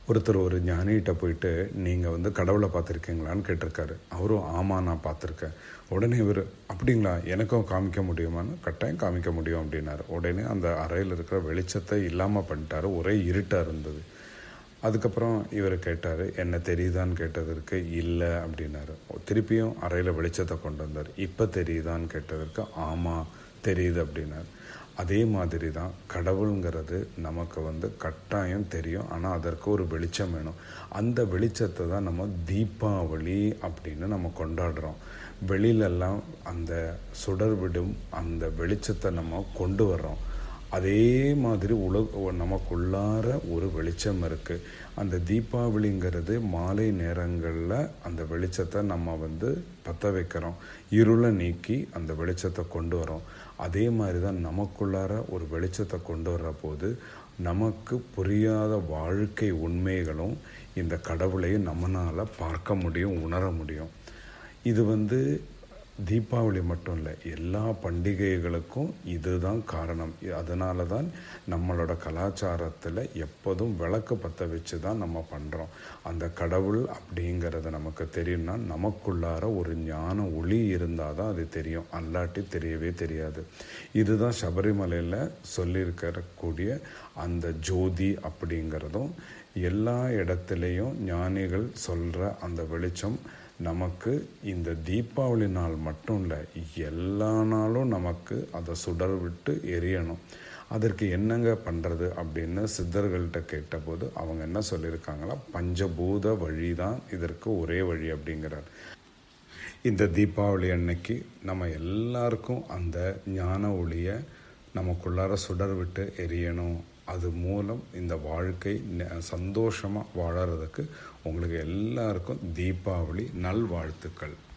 ஒருத்தர் ஒரு ஞானிகிட்ட போயிட்டு நீங்கள் வந்து கடவுளை பார்த்துருக்கீங்களான்னு கேட்டிருக்காரு அவரும் ஆமாம் நான் பார்த்துருக்கேன் உடனே இவர் அப்படிங்களா எனக்கும் காமிக்க முடியுமான்னு கட்டாயம் காமிக்க முடியும் அப்படின்னாரு உடனே அந்த அறையில் இருக்கிற வெளிச்சத்தை இல்லாமல் பண்ணிட்டாரு ஒரே இருட்டாக இருந்தது அதுக்கப்புறம் இவர் கேட்டார் என்ன தெரியுதான்னு கேட்டதற்கு இல்லை அப்படின்னாரு திருப்பியும் அறையில் வெளிச்சத்தை கொண்டு வந்தார் இப்போ தெரியுதான்னு கேட்டதற்கு ஆமாம் தெரியுது அப்படின்னாரு அதே மாதிரி தான் கடவுளுங்கிறது நமக்கு வந்து கட்டாயம் தெரியும் ஆனால் அதற்கு ஒரு வெளிச்சம் வேணும் அந்த வெளிச்சத்தை தான் நம்ம தீபாவளி அப்படின்னு நம்ம கொண்டாடுறோம் வெளியிலெல்லாம் அந்த சுடர் விடும் அந்த வெளிச்சத்தை நம்ம கொண்டு வர்றோம் அதே மாதிரி உலக நமக்குள்ளார ஒரு வெளிச்சம் இருக்குது அந்த தீபாவளிங்கிறது மாலை நேரங்களில் அந்த வெளிச்சத்தை நம்ம வந்து பற்ற வைக்கிறோம் இருளை நீக்கி அந்த வெளிச்சத்தை கொண்டு வரோம் அதே மாதிரி தான் நமக்குள்ளார ஒரு வெளிச்சத்தை கொண்டு வர்ற போது நமக்கு புரியாத வாழ்க்கை உண்மைகளும் இந்த கடவுளையும் நம்மளால் பார்க்க முடியும் உணர முடியும் இது வந்து தீபாவளி மட்டும் இல்லை எல்லா பண்டிகைகளுக்கும் இதுதான் காரணம் அதனால தான் நம்மளோட கலாச்சாரத்தில் எப்போதும் விளக்கு பற்ற வச்சு தான் நம்ம பண்ணுறோம் அந்த கடவுள் அப்படிங்கிறத நமக்கு தெரியும்னா நமக்குள்ளார ஒரு ஞான ஒளி இருந்தால் தான் அது தெரியும் அல்லாட்டி தெரியவே தெரியாது இதுதான் சபரிமலையில் சொல்லியிருக்கக்கூடிய அந்த ஜோதி அப்படிங்கிறதும் எல்லா இடத்துலையும் ஞானிகள் சொல்கிற அந்த வெளிச்சம் நமக்கு இந்த தீபாவளி நாள் மட்டும் இல்லை எல்லா நாளும் நமக்கு அதை சுடர் விட்டு எரியணும் அதற்கு என்னங்க பண்ணுறது அப்படின்னு சித்தர்கள்ட்ட கேட்டபோது அவங்க என்ன சொல்லியிருக்காங்களா பஞ்சபூத வழி தான் இதற்கு ஒரே வழி அப்படிங்கிறார் இந்த தீபாவளி அன்னைக்கு நம்ம எல்லாருக்கும் அந்த ஞான ஒளியை நமக்குள்ளார சுடர் விட்டு எரியணும் அது மூலம் இந்த வாழ்க்கை சந்தோஷமாக வாழறதுக்கு உங்களுக்கு எல்லாருக்கும் தீபாவளி நல்வாழ்த்துக்கள்